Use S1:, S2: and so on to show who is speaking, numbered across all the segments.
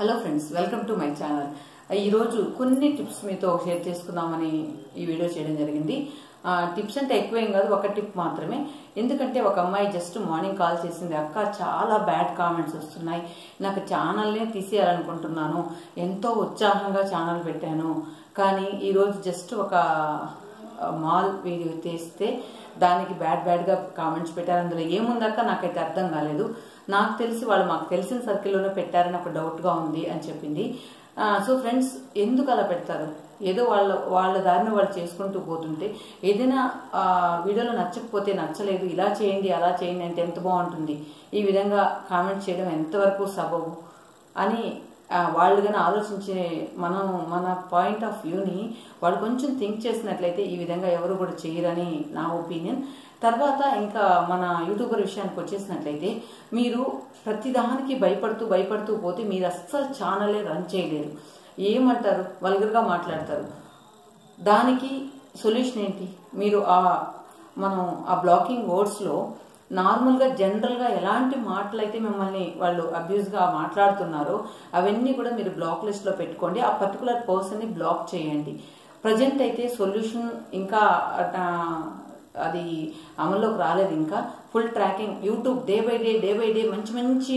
S1: hello friends welcome to my channel ఈరోజు కొన్ని tips మీతో షేర్ చేసుకుందామని ఈ వీడియో చేయడం జరిగింది ఆ, టిప్స్ అంటే ఎక్కువేం కాదు ఒక టిప్ మాత్రమే ఎందుకంటే ఒక అమ్మాయి జస్ట్ మార్నింగ్ కాల్ చేసింది అక్క చాలా బ్యాడ్ కామెంట్స్ వస్తున్నాయి నాకు ఛానల్నే తీసేయాలనుకుంటున్నాను ఎంతో ఉత్సాహంగా ఛానల్ పెట్టాను కానీ ఈరోజు జస్ట్ ఒక మాల్ వీడియో తీస్తే దానికి బ్యాడ్ బ్యాడ్గా కామెంట్స్ పెట్టారు అందులో ఏముందాక నాకైతే అర్థం కాలేదు నాకు తెలిసి వాళ్ళు మాకు తెలిసిన సర్కిల్లోనే పెట్టారని ఒక డౌట్గా ఉంది అని చెప్పింది ఆ, సో ఫ్రెండ్స్ ఎందుకు అలా పెడతారు ఏదో వాళ్ళ వాళ్ళ దారిని వాళ్ళు చేసుకుంటూ పోతుంటే ఏదైనా ఆ, వీడియోలో నచ్చకపోతే నచ్చలేదు ఇలా చేయండి అలా చేయండి అంటే ఎంత బాగుంటుంది ఈ విధంగా కామెంట్ చేయడం ఎంతవరకు సబబు అని ఆ, వాళ్ళు కానీ ఆలోచించే మనం మన పాయింట్ ఆఫ్ వ్యూని వాళ్ళు కొంచెం థింక్ చేసినట్లయితే ఈ విధంగా ఎవరు కూడా చేయరని నా ఒపీనియన్ తర్వాత ఇంకా మన యూట్యూబర్ విషయానికి వచ్చేసినట్లయితే మీరు ప్రతిదానికి భయపడుతూ భయపడుతూ పోతే మీరు అస్సలు ఛానలే రన్ చేయలేరు ఏమంటారు వల్గర్గా మాట్లాడతారు దానికి సొల్యూషన్ ఏంటి మీరు ఆ మనం ఆ బ్లాకింగ్ వర్డ్స్లో నార్మల్గా జనరల్గా ఎలాంటి మాటలు అయితే మిమ్మల్ని వాళ్ళు అబ్యూస్గా మాట్లాడుతున్నారో అవన్నీ కూడా మీరు బ్లాక్ లిస్ట్లో పెట్టుకోండి ఆ పర్టికులర్ పర్సన్ని బ్లాక్ చేయండి ప్రజెంట్ అయితే సొల్యూషన్ ఇంకా ఆ, అది అమల్లోకి రాలేదు ఇంకా full tracking YouTube day by day day by day మంచి మంచి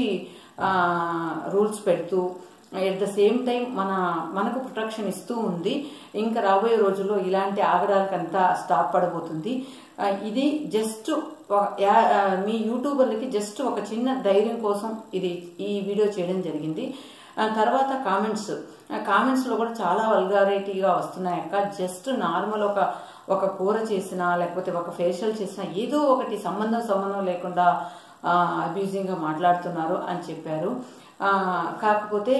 S1: రూల్స్ పెడుతూ ఎట్ ద సేమ్ టైం మన మనకు ప్రొటెక్షన్ ఇస్తూ ఉంది ఇంకా రాబోయే రోజుల్లో ఇలాంటి ఆగడాలకంతా స్టాప్ పడబోతుంది ఆ, ఇది జస్ట్ మీ యూట్యూబర్లకి జస్ట్ ఒక చిన్న ధైర్యం కోసం ఇది ఈ వీడియో చేయడం జరిగింది ఆ తర్వాత కామెంట్స్ కామెంట్స్లో కూడా చాలా వల్గారిటీగా వస్తున్నాయి అక్క జస్ట్ నార్మల్ ఒక ఒక కూర చేసినా లేకపోతే ఒక ఫేషియల్ చేసినా ఏదో ఒకటి సంబంధం సంబంధం లేకుండా అబ్యూజింగ్గా మాట్లాడుతున్నారు అని చెప్పారు ఆ, కాకపోతే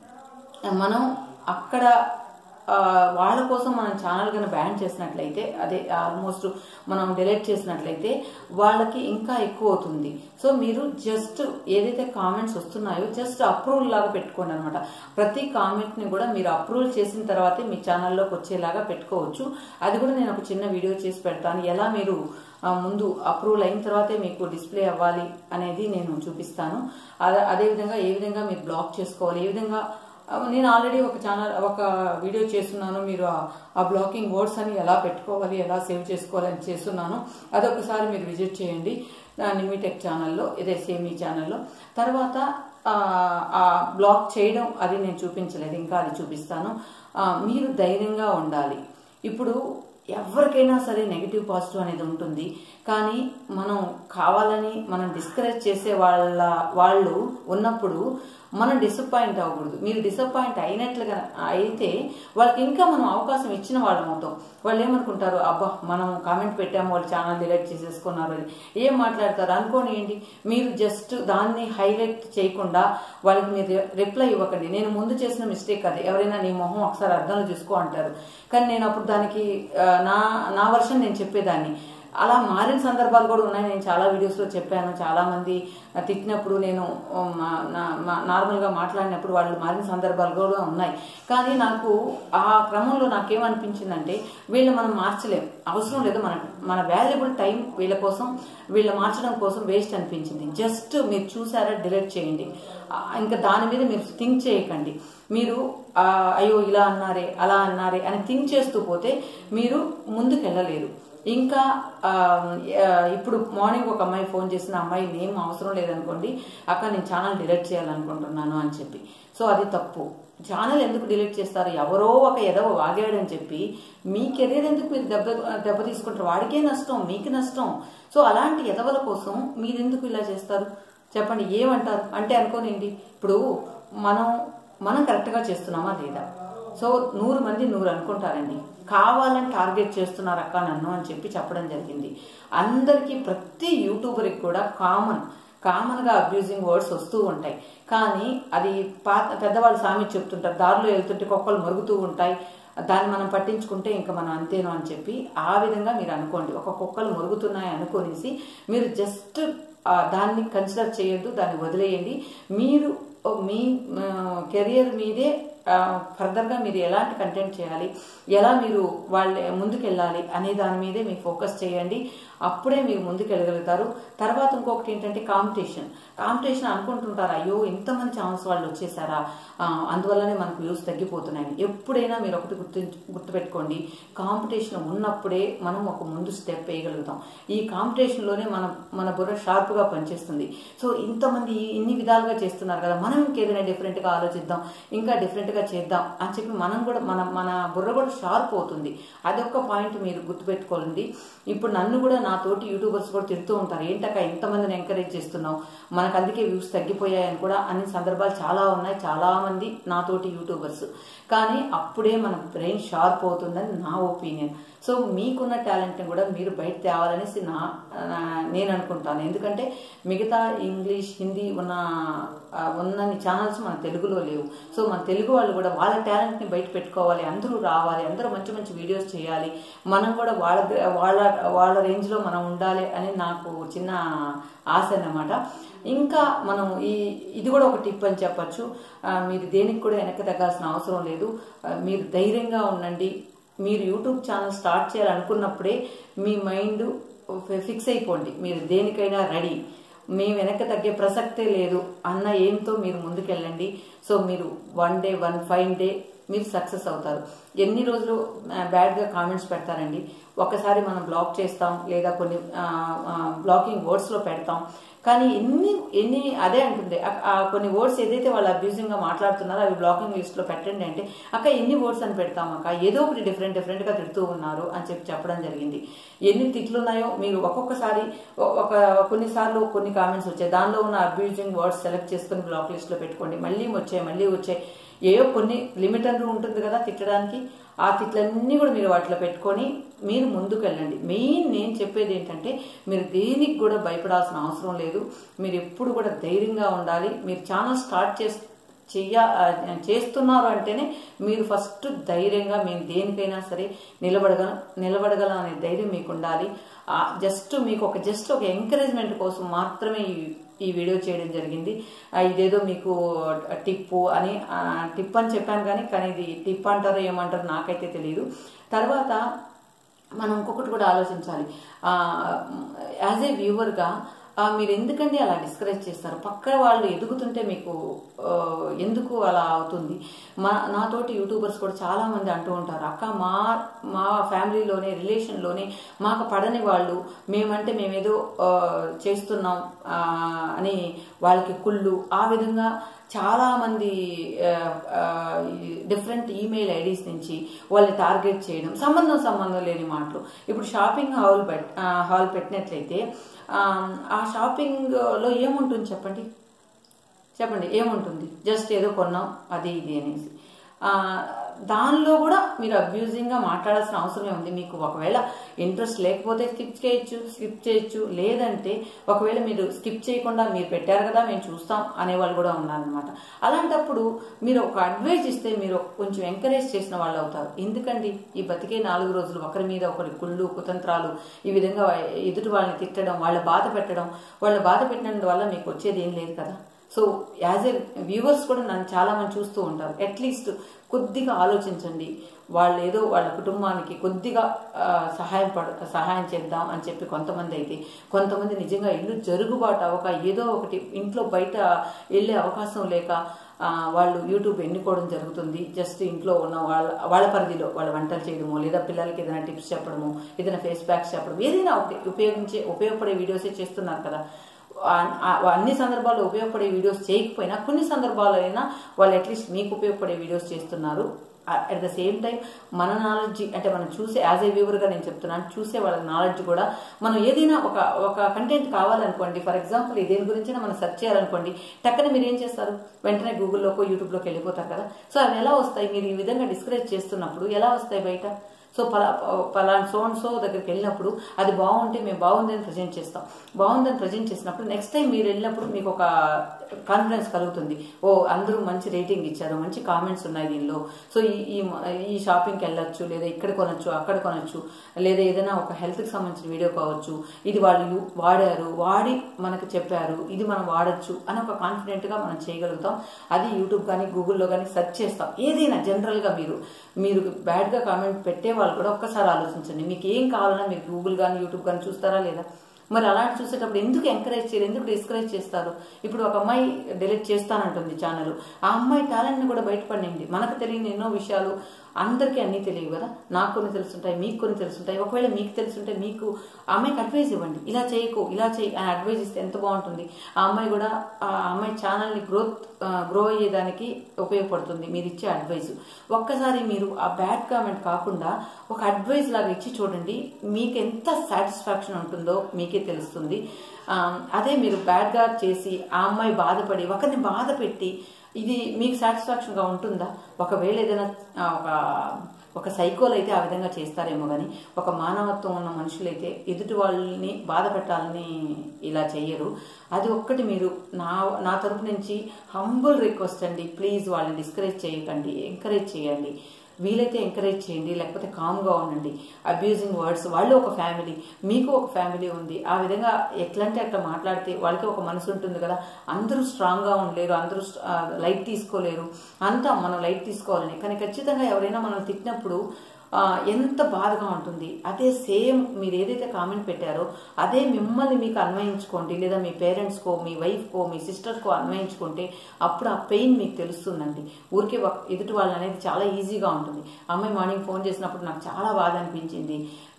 S1: మనం అక్కడ ఆ, వాళ్ళ కోసం మనం ఛానల్ కనుక బ్యాన్ చేసినట్లయితే అదే ఆల్మోస్ట్ మనం డిలీట్ చేసినట్లయితే వాళ్ళకి ఇంకా ఎక్కువ అవుతుంది సో మీరు జస్ట్ ఏదైతే కామెంట్స్ వస్తున్నాయో జస్ట్ అప్రూవల్ లాగా పెట్టుకోండి అనమాట ప్రతి కామెంట్ని కూడా మీరు అప్రూవల్ చేసిన తర్వాతే మీ ఛానల్లోకి వచ్చేలాగా పెట్టుకోవచ్చు అది కూడా నేను ఒక చిన్న వీడియో చేసి పెడతాను ఎలా మీరు ఆ, ముందు అప్రూవల్ అయిన తర్వాతే మీకు డిస్ప్లే అవ్వాలి అనేది నేను చూపిస్తాను అదే అదేవిధంగా ఏ విధంగా మీరు బ్లాక్ చేసుకోవాలి ఏ విధంగా ఆ, నేను ఆల్రెడీ ఒక ఛానల్ ఒక వీడియో చేస్తున్నాను మీరు ఆ- ఆ బ్లాకింగ్ వర్డ్స్ అని ఎలా పెట్టుకోవాలి ఎలా సేవ్ చేసుకోవాలి అని చేస్తున్నాను అదొకసారి మీరు విజిట్ చేయండి నిమిటెక్ ఛానల్లో ఇదే సేమ్ ఈ ఛానల్లో తర్వాత ఆ, ఆ బ్లాక్ చేయడం అది నేను చూపించలేదు ఇంకా అది చూపిస్తాను ఆ, మీరు ధైర్యంగా ఉండాలి ఇప్పుడు ఎవరికైనా సరే నెగిటివ్ పాజిటివ్ అనేది ఉంటుంది కానీ మనం కావాలని మనం డిస్కరేజ్ చేసే వాళ్ళ వాళ్ళు ఉన్నప్పుడు మనం డిసప్పాయింట్ అవ్వకూడదు మీరు డిసప్పాయింట్ అయినట్లుగా అయితే వాళ్ళకి ఇంకా మనం అవకాశం ఇచ్చిన వాళ్ళం అవుతాం వాళ్ళు ఏమనుకుంటారు అబ్బా మనం కామెంట్ పెట్టాము వాళ్ళు ఛానల్ డిలీట్ చేసేసుకున్నారు అని ఏం మాట్లాడతారు అనుకోనియండి మీరు జస్ట్ దాన్ని హైలైట్ చేయకుండా వాళ్ళకి మీరు రిప్లై ఇవ్వకండి నేను ముందు చేసిన మిస్టేక్ అది ఎవరైనా నీ మొహం ఒకసారి అర్థంలో చూసుకో అంటారు కానీ నేను అప్పుడు దానికి ఆ, నా నా వర్షన్ నేను చెప్పేదాన్ని అలా మారిన సందర్భాలు కూడా ఉన్నాయి నేను చాలా వీడియోస్లో చెప్పాను చాలా మంది తిట్టినప్పుడు నేను ఉమ్, మా- నా- మా- నార్మల్గా మాట్లాడినప్పుడు వాళ్ళు మారిన సందర్భాలు కూడా ఉన్నాయి కానీ నాకు ఆ క్రమంలో నాకేమనిపించిందంటే వీళ్ళు మనం మార్చలేం అవసరం లేదు మన మన వాల్యుబుల్ టైం వీళ్ళ కోసం వీళ్ళు మార్చడం కోసం వేస్ట్ అనిపించింది జస్ట్ మీరు చూసారా డిలీట్ చేయండి ఆ, ఇంకా దాని మీద మీరు థింక్ చేయకండి మీరు ఆ, అయ్యో ఇలా అన్నారే అలా అన్నారే అని థింక్ చేస్తూ పోతే మీరు ముందుకు వెళ్ళలేరు ఇంకా ఆ, ఆ, ఇప్పుడు మార్నింగ్ ఒక అమ్మాయి ఫోన్ చేసిన అమ్మాయి నేమ్ అవసరం లేదనుకోండి అక్క నేను ఛానల్ డిలీట్ చేయాలనుకుంటున్నాను అని చెప్పి సో అది తప్పు ఛానల్ ఎందుకు డిలీట్ చేస్తారు ఎవరో ఒక ఎదవ వాగాడని చెప్పి మీ కెరీర్ ఎందుకు మీరు దెబ్బ దెబ్బ తీసుకుంటారు వాడికే నష్టం మీకు నష్టం సో అలాంటి ఎదవల కోసం మీరు ఎందుకు ఇలా చేస్తారు చెప్పండి ఏమంటారు అంటే అనుకోనండి ఇప్పుడు మనం మనం కరెక్ట్గా చేస్తున్నామా లేదా సో నూరు మంది నూరు అనుకుంటారండి కావాలని టార్గెట్ చేస్తున్నారు అక్క నన్ను అని చెప్పి చెప్పడం జరిగింది అందరికీ ప్రతి యూట్యూబర్కి కూడా కామన్ కామన్గా అబ్యూజింగ్ వర్డ్స్ వస్తూ ఉంటాయి కానీ అది పాత పెద్దవాళ్ళు సామి చెప్తుంటారు దారిలో వెళ్తుంటే కుక్కలు మరుగుతూ ఉంటాయి దాన్ని మనం పట్టించుకుంటే ఇంకా మనం అంతేను అని చెప్పి ఆ విధంగా మీరు అనుకోండి ఒక కుక్కలు మురుగుతున్నాయి అనుకోనేసి మీరు జస్ట్ దాన్ని కన్సిడర్ చేయొద్దు దాన్ని వదిలేయండి మీరు మీ కెరియర్ మీదే ఫర్దర్గా మీరు ఎలాంటి కంటెంట్ చేయాలి ఎలా మీరు వాళ్ళ ముందుకు వెళ్ళాలి అనే దాని మీదే మీరు ఫోకస్ చేయండి అప్పుడే మీరు ముందుకు వెళ్ళగలుగుతారు తర్వాత ఇంకొకటి ఏంటంటే కాంపిటీషన్ కాంపిటీషన్ అనుకుంటుంటారు అయ్యో ఇంతమంది ఛాన్స్ వాళ్ళు వచ్చేసారా ఆ, అందువల్లనే మనకు వ్యూస్ తగ్గిపోతున్నాయి ఎప్పుడైనా మీరు ఒకటి గుర్తు గుర్తుపెట్టుకోండి కాంపిటీషన్ ఉన్నప్పుడే మనం ఒక ముందు స్టెప్ వేయగలుగుతాం ఈ కాంపిటీషన్లోనే మన మన బుర్ర షార్ప్గా పనిచేస్తుంది సో ఇంతమంది ఇన్ని విధాలుగా చేస్తున్నారు కదా మనం ఇంకేదైనా డిఫరెంట్గా ఆలోచిద్దాం ఇంకా డిఫరెంట్గా చేద్దాం అని చెప్పి మనం కూడా మన మన బుర్ర కూడా షార్ప్ అవుతుంది అదొక పాయింట్ మీరు గుర్తుపెట్టుకోవాలండి ఇప్పుడు నన్ను కూడా నా తోటి యూట్యూబర్స్ కూడా తిడుతూ ఉంటారు ఏంటక్క ఇంతమందిని ఎంకరేజ్ చేస్తున్నావు మనకు అందుకే వ్యూస్ తగ్గిపోయాయని కూడా అన్ని సందర్భాలు చాలా ఉన్నాయి చాలా మంది నాతోటి యూట్యూబర్స్ కానీ అప్పుడే మన బ్రెయిన్ షార్ప్ అవుతుందని నా ఒపీనియన్ సో మీకున్న టాలెంట్ని కూడా మీరు బయట తేవాలనేసి నా నా- నేను అనుకుంటాను ఎందుకంటే మిగతా ఇంగ్లీష్ హిందీ ఉన్న ఆ, ఉన్నన్ని ఛానల్స్ మన తెలుగులో లేవు సో మన తెలుగు వాళ్ళు కూడా వాళ్ళ టాలెంట్ని బయట పెట్టుకోవాలి అందరూ రావాలి అందరూ మంచి మంచి వీడియోస్ చేయాలి మనం కూడా వాళ్ళ వాళ్ళ వాళ్ళ రేంజ్లో మనం ఉండాలి అని నాకు చిన్న ఆశ అన్నమాట ఇంకా మనం ఈ ఇది కూడా ఒక టిప్ అని చెప్పచ్చు ఆ, మీరు దేనికి కూడా వెనక్కి తగ్గాల్సిన అవసరం లేదు ఆ, మీరు ధైర్యంగా ఉండండి మీరు యూట్యూబ్ ఛానల్ స్టార్ట్ చేయాలనుకున్నప్పుడే మీ మైండ్ ఫిక్స్ అయిపోండి మీరు దేనికైనా రెడీ మేము వెనక్కి తగ్గే ప్రసక్తే లేదు అన్న ఏంతో మీరు ముందుకెళ్ళండి సో మీరు one day one five day మీరు సక్సెస్ అవుతారు ఎన్ని రోజులు బ్యాడ్గా కామెంట్స్ పెడతారండి ఒకసారి మనం బ్లాక్ చేస్తాం లేదా కొన్ని బ్లాకింగ్ వర్డ్స్లో పెడతాం కానీ ఎన్ని ఎన్ని అదే అంటుంది ఆ- ఆ కొన్ని వర్డ్స్ ఏదైతే వాళ్ళు అబ్యూజింగ్గా మాట్లాడుతున్నారో అవి బ్లాకింగ్ లిస్ట్లో పెట్టండి అంటే అక్క ఎన్ని వర్డ్స్ అని పెడతాం అక్క ఏదో ఒకటి డిఫరెంట్ డిఫరెంట్గా తిడుతూ ఉన్నారు అని చెప్పి చెప్పడం జరిగింది ఎన్ని తిట్లు ఉన్నాయో మీరు ఒక్కొక్కసారి ఒ- ఒక కొన్నిసార్లు కొన్ని కామెంట్స్ వచ్చాయి దానిలో ఉన్న అబ్యూజింగ్ వర్డ్స్ సెలెక్ట్ చేసుకుని బ్లాక్ లిస్ట్లో పెట్టుకోండి మళ్ళీ వచ్చాయి మళ్ళీ వచ్చాయి ఏవో కొన్ని లిమిట్ అంటూ ఉంటుంది కదా తిట్టడానికి ఆ తిట్లన్నీ కూడా మీరు వాటిలో పెట్టుకొని మీరు ముందుకు వెళ్ళండి మెయిన్ నేను చెప్పేది ఏంటంటే మీరు దేనికి కూడా భయపడాల్సిన అవసరం లేదు మీరు ఎప్పుడు కూడా ధైర్యంగా ఉండాలి మీరు ఛానల్ స్టార్ట్ చేసి చెయ్య ఆ, చేస్తున్నారు అంటేనే మీరు ఫస్ట్ ధైర్యంగా మేము దేనికైనా సరే నిలబడగల నిలబడగలం అనే ధైర్యం మీకు ఉండాలి జస్ట్ మీకు ఒక జస్ట్ ఒక ఎంకరేజ్మెంట్ కోసం మాత్రమే ఈ ఈ వీడియో చేయడం జరిగింది ఆ, ఇదేదో మీకు టిప్పు అని ఆ, టిప్ అని చెప్పాను కానీ కానీ ఇది టిప్ అంటారో ఏమంటారో నాకైతే తెలియదు తర్వాత మనం ఇంకొకటి కూడా ఆలోచించాలి యాజ్ ఏ వ్యూవర్గా మీరు ఎందుకండి అలా డిస్కరేజ్ చేస్తారు పక్క వాళ్ళు ఎదుగుతుంటే మీకు ఆ, ఎందుకు అలా అవుతుంది మా నాతోటి యూట్యూబర్స్ కూడా చాలా మంది అంటూ ఉంటారు అక్క మా మా ఫ్యామిలీలోనే రిలేషన్లోనే మాకు పడని వాళ్ళు మేమంటే మేమేదో ఆ, చేస్తున్నాం ఆ, అని వాళ్ళకి కుళ్ళు ఆ విధంగా చాలా మంది డిఫరెంట్ ఈమెయిల్ ఐడీస్ నుంచి వాళ్ళని టార్గెట్ చేయడం సంబంధం సంబంధం లేని మాటలు ఇప్పుడు షాపింగ్ హాల్ పెట్ హాల్ పెట్టినట్లయితే ఆ, ఆ షాపింగ్ లో ఏముంటుంది చెప్పండి చెప్పండి ఏముంటుంది జస్ట్ ఏదో కొన్నాం అది ఇది అనేసి ఆ, దానిలో కూడా మీరు అబ్యూజింగ్గా మాట్లాడాల్సిన అవసరమే ఉంది మీకు ఒకవేళ ఇంట్రెస్ట్ లేకపోతే స్కిప్ చేయొచ్చు స్కిప్ చేయొచ్చు లేదంటే ఒకవేళ మీరు స్కిప్ చేయకుండా మీరు పెట్టారు కదా మేము చూస్తాం అనేవాళ్ళు కూడా ఉన్నారనమాట అలాంటప్పుడు మీరు ఒక అడ్వైజ్ ఇస్తే మీరు కొంచెం ఎంకరేజ్ చేసిన వాళ్ళు అవుతారు ఎందుకండి ఈ బతికే నాలుగు రోజులు ఒకరి మీద ఒకరి కుళ్ళు కుతంత్రాలు ఈ విధంగా ఎదుటి వాళ్ళని తిట్టడం వాళ్ళ బాధ పెట్టడం వాళ్ళ బాధ పెట్టినందువల్ల మీకు వచ్చేది ఏం లేదు కదా సో యాజ్ ఎ వ్యూవర్స్ కూడా నన్ను చాలా మంది చూస్తూ ఉంటారు అట్లీస్ట్ కొద్దిగా ఆలోచించండి వాళ్ళు ఏదో వాళ్ళ కుటుంబానికి కొద్దిగా ఆ, సహాయం పడ సహాయం చేద్దాం అని చెప్పి కొంతమంది అయితే కొంతమంది నిజంగా ఇల్లు జరుగుబాటు అవ్వక ఏదో ఒకటి ఇంట్లో బయట వెళ్ళే అవకాశం లేక ఆ, వాళ్ళు యూట్యూబ్ ఎన్నుకోవడం జరుగుతుంది జస్ట్ ఇంట్లో ఉన్న వాళ్ళ వాళ్ళ పరిధిలో వాళ్ళ వంటలు చేయడము లేదా పిల్లలకి ఏదైనా టిప్స్ చెప్పడము ఏదైనా ఫేస్ ప్యాక్స్ చెప్పడం ఏదైనా ఒకటి ఉపయోగించే ఉపయోగపడే వీడియోసే చేస్తున్నారు కదా ఆ- ఆ- అన్ని సందర్భాల్లో ఉపయోగపడే వీడియోస్ చేయకపోయినా కొన్ని సందర్భాల్లో అయినా వాళ్ళు అట్లీస్ట్ మీకు ఉపయోగపడే వీడియోస్ చేస్తున్నారు అట్ ద సేమ్ టైం మన నాలెడ్జ్ అంటే మనం చూసే యాజ్ ఏ వ్యూవర్గా నేను చెప్తున్నాను చూసే వాళ్ళ నాలెడ్జ్ కూడా మనం ఏదైనా ఒక ఒక కంటెంట్ కావాలనుకోండి ఫర్ ఎగ్జాంపుల్ దేని గురించి మనం సెర్చ్ చేయాలనుకోండి టక్కన మీరు ఏం చేస్తారు వెంటనే గూగుల్లోకో యూట్యూబ్లోకి వెళ్ళిపోతారు కదా సో అవి ఎలా వస్తాయి మీరు ఈ విధంగా డిస్కరేజ్ చేస్తున్నప్పుడు ఎలా వస్తాయి బయట సో పలా పలానా సో అండ్ సో దగ్గరికి వెళ్ళినప్పుడు అది బాగుంటే మేము బాగుందని ప్రజెంట్ చేస్తాం బాగుందని ప్రజెంట్ చేసినప్పుడు నెక్స్ట్ టైం మీరు వెళ్ళినప్పుడు మీకు ఒక కాన్ఫిడెన్స్ కలుగుతుంది ఓ అందరూ మంచి రేటింగ్ ఇచ్చారు మంచి కామెంట్స్ ఉన్నాయి దీనిలో సో ఈ ఈ ఈ షాపింగ్కి వెళ్ళొచ్చు లేదా ఇక్కడ కొనొచ్చు అక్కడ కొనొచ్చు లేదా ఏదైనా ఒక హెల్త్కి సంబంధించిన వీడియో కావచ్చు ఇది వాళ్ళు యు- వాడారు వాడి మనకు చెప్పారు ఇది మనం వాడచ్చు అని ఒక కాన్ఫిడెంట్గా మనం చేయగలుగుతాం అది యూట్యూబ్ కానీ గూగుల్లో కానీ సెర్చ్ చేస్తాం ఏదైనా జనరల్గా మీరు మీరు బ్యాడ్గా కామెంట్ పెట్టే వాళ్ళు కూడా ఒక్కసారి ఆలోచించండి మీకు ఏం కావాలన్నా మీరు గూగుల్ కానీ యూట్యూబ్ కానీ చూస్తారా లేదా మరి అలాంటి చూసేటప్పుడు ఎందుకు ఎంకరేజ్ చేయరు ఎందుకు డిస్కరేజ్ చేస్తారు ఇప్పుడు ఒక అమ్మాయి డిలీట్ చేస్తానంటుంది ఛానల్ ఆ అమ్మాయి టాలెంట్ని కూడా బయటపడింది మనకు తెలియని ఎన్నో విషయాలు అందరికీ అన్నీ తెలియవు కదా నాకు కొన్ని తెలుసుంటాయి మీకు కొన్ని తెలుసుంటాయి ఒకవేళ మీకు తెలుసుంటే మీకు ఆ అమ్మాయికి అడ్వైజ్ ఇవ్వండి ఇలా చేయకు ఇలా చేయి అని అడ్వైజ్ ఇస్తే ఎంత బాగుంటుంది ఆ అమ్మాయి కూడా ఆ అమ్మాయి ఛానల్ని గ్రోత్ గ్రో అయ్యేదానికి ఉపయోగపడుతుంది మీరు ఇచ్చే అడ్వైజ్ ఒక్కసారి మీరు ఆ బ్యాడ్ కామెంట్ కాకుండా ఒక అడ్వైజ్ లాగా ఇచ్చి చూడండి మీకు ఎంత సాటిస్ఫాక్షన్ ఉంటుందో మీకే తెలుస్తుంది ఆ, అదే మీరు బ్యాడ్గా చేసి ఆ అమ్మాయి బాధపడి ఒకరిని బాధ పెట్టి ఇది మీకు సాటిస్ఫాక్షన్గా ఉంటుందా ఒకవేళ ఏదైనా ఆ, ఒక ఒక సైకోలు అయితే ఆ విధంగా చేస్తారేమో కానీ ఒక మానవత్వం ఉన్న మనుషులైతే ఎదుటి వాళ్ళని బాధ పెట్టాలని ఇలా చెయ్యరు అది ఒక్కటి మీరు నా నా తరపు నుంచి హంబుల్ రిక్వెస్ట్ అండి ప్లీజ్ వాళ్ళని డిస్కరేజ్ చేయకండి ఎంకరేజ్ చేయండి వీలైతే ఎంకరేజ్ చేయండి లేకపోతే కామ్గా ఉండండి అబ్యూజింగ్ వర్డ్స్ వాళ్ళు ఒక ఫ్యామిలీ మీకు ఒక ఫ్యామిలీ ఉంది ఆ విధంగా ఎట్లంటే అట్లా మాట్లాడితే వాళ్ళకి ఒక మనసు ఉంటుంది కదా అందరూ స్ట్రాంగ్గా ఉండలేరు అందరూ లైట్ తీసుకోలేరు అంతా మనం లైట్ తీసుకోవాలని కానీ ఖచ్చితంగా ఎవరైనా మనం తిట్టినప్పుడు ఆ, ఎంత బాధగా ఉంటుంది అదే సేమ్ మీరు ఏదైతే కామెంట్ పెట్టారో అదే మిమ్మల్ని మీకు అన్వయించుకోండి లేదా మీ పేరెంట్స్కో మీ వైఫ్కో మీ సిస్టర్కో అన్వయించుకుంటే అప్పుడు ఆ పెయిన్ మీకు తెలుస్తుందండి ఊరికే ఒక- ఎదుటి వాళ్ళని అనేది చాలా ఈజీగా ఉంటుంది అమ్మాయి మార్నింగ్ ఫోన్ చేసినప్పుడు నాకు చాలా బాధ అనిపించింది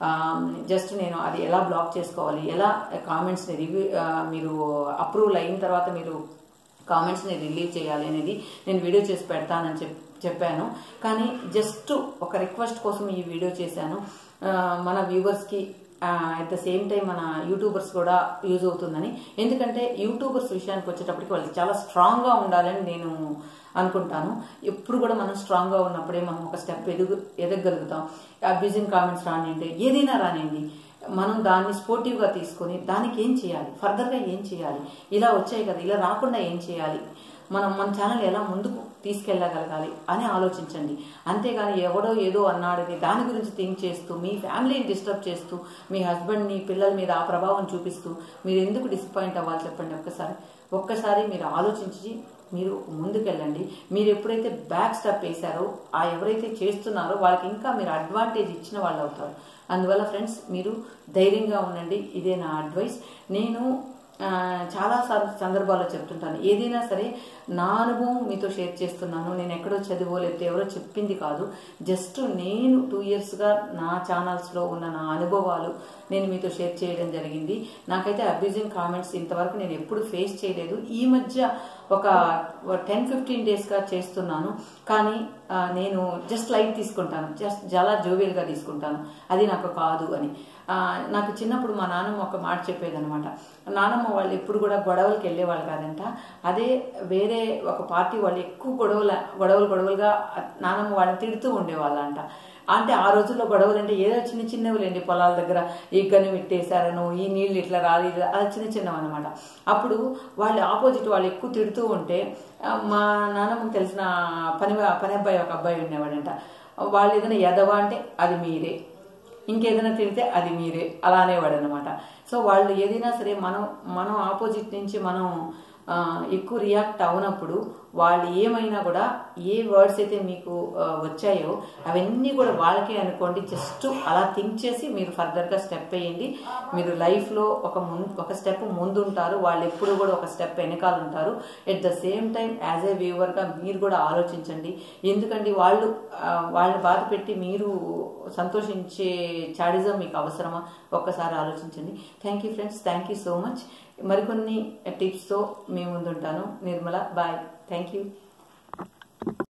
S1: జస్ట్ నేను అది ఎలా బ్లాక్ చేసుకోవాలి ఎలా కామెంట్స్ని రివ్యూ మీరు అప్రూవల్ అయిన తర్వాత మీరు కామెంట్స్ని రిలీవ్ చేయాలి అనేది నేను వీడియో చేసి పెడతానని చెప్ చెప్పాను కానీ జస్ట్ ఒక రిక్వెస్ట్ కోసం ఈ వీడియో చేశాను ఆ, మన వ్యూవర్స్కి అట్ ద సేమ్ టైం మన యూట్యూబర్స్ కూడా యూజ్ అవుతుందని ఎందుకంటే యూట్యూబర్స్ విషయానికి వచ్చేటప్పటికి వాళ్ళు చాలా స్ట్రాంగ్గా ఉండాలని నేను అనుకుంటాను ఎప్పుడు కూడా మనం స్ట్రాంగ్గా ఉన్నప్పుడే మనం ఒక స్టెప్ ఎదుగు ఎదగలుగుతాం అబ్యూజింగ్ కామెంట్స్ రానివ్వండి ఏదైనా రానివ్వండి మనం దాన్ని స్పోర్టివ్గా తీసుకొని దానికి ఏం చేయాలి ఫర్దర్గా ఏం చేయాలి ఇలా వచ్చాయి కదా ఇలా రాకుండా ఏం చేయాలి మనం మన ఛానల్ ఎలా ముందుకు తీసుకెళ్ళగలగాలి అని ఆలోచించండి అంతేగాని ఎవడో ఏదో అన్నాడని దాని గురించి థింక్ చేస్తూ మీ ఫ్యామిలీని డిస్టర్బ్ చేస్తూ మీ హస్బెండ్ని పిల్లల మీద ఆ ప్రభావం చూపిస్తూ మీరు ఎందుకు డిసప్పాయింట్ అవ్వాలి చెప్పండి ఒక్కసారి ఒక్కసారి మీరు ఆలోచించి మీరు ముందుకెళ్ళండి మీరు ఎప్పుడైతే బ్యాక్ స్టెప్ వేశారో ఆ ఎవరైతే చేస్తున్నారో వాళ్ళకి ఇంకా మీరు అడ్వాంటేజ్ ఇచ్చిన వాళ్ళు అవుతారు అందువల్ల ఫ్రెండ్స్ మీరు ధైర్యంగా ఉండండి ఇదే నా అడ్వైస్ నేను ఆ, చాలా సార్లు సందర్భాల్లో చెప్తుంటాను ఏదైనా సరే నా అనుభవం మీతో షేర్ చేస్తున్నాను నేను ఎక్కడో చదివో లేకపోతే ఎవరో చెప్పింది కాదు జస్ట్ నేను టూ ఇయర్స్గా నా ఛానల్స్లో ఉన్న నా అనుభవాలు నేను మీతో షేర్ చేయడం జరిగింది నాకైతే అబ్యూజింగ్ కామెంట్స్ ఇంతవరకు నేను ఎప్పుడు ఫేస్ చేయలేదు ఈ మధ్య ఒక టెన్ ఫిఫ్టీన్ డేస్గా చేస్తున్నాను కానీ ఆ, నేను జస్ట్ లైట్ తీసుకుంటాను జస్ట్ చాలా జోవియల్గా తీసుకుంటాను అది నాకు కాదు అని ఆ, నాకు చిన్నప్పుడు మా నాన్నమ్మ ఒక మాట చెప్పేదనమాట నానమ్మ వాళ్ళు ఎప్పుడు కూడా గొడవలకి వెళ్ళేవాళ్ళు కాదంట అదే వేరే ఒక పార్టీ వాళ్ళు ఎక్కువ గొడవల గొడవలు గొడవలుగా నానమ్మ వాళ్ళని తిడుతూ ఉండేవాళ్ళంట అంటే ఆ రోజుల్లో గొడవలు అంటే ఏదో చిన్న చిన్నవిలేండి పొలాల దగ్గర ఈ గని పెట్టేశారను ఈ నీళ్ళు ఇట్లా రాలేదు అలా చిన్న చిన్నవి అనమాట అప్పుడు వాళ్ళు ఆపోజిట్ వాళ్ళు ఎక్కువ తిడుతూ ఉంటే ఆ, మా నాన్నమ్మకు తెలిసిన పని పని అబ్బాయి ఒక అబ్బాయి ఉండేవాడంట వాళ్ళు ఏదైనా ఎదవా అంటే అది మీరే ఇంకేదైనా తిడితే అది మీరే అలా అనేవాడు అనమాట సో వాళ్ళు ఏదైనా సరే మనం మనం ఆపోజిట్ నుంచి మనం ఆ, ఎక్కువ రియాక్ట్ అవునప్పుడు వాళ్ళు ఏమైనా కూడా ఏ వర్డ్స్ అయితే మీకు ఆ, వచ్చాయో అవన్నీ కూడా వాళ్ళకే అనుకోండి జస్ట్ అలా థింక్ చేసి మీరు ఫర్దర్గా స్టెప్ వేయండి మీరు లైఫ్లో ఒక ముం ఒక స్టెప్ ముందుంటారు వాళ్ళు ఎప్పుడు కూడా ఒక స్టెప్ వెనకాల ఉంటారు at the same time as a వ్యూవర్గా మీరు కూడా ఆలోచించండి ఎందుకంటే వాళ్ళు ఆ, వాళ్ళని బాధ పెట్టి మీరు సంతోషించే చాడిజం మీకు అవసరమా ఒక్కసారి ఆలోచించండి thank you friends thank you so much మరికొన్ని టిప్స్తో మీ ముందుంటాను నిర్మల బాయ్ థ్యాంక్ యూ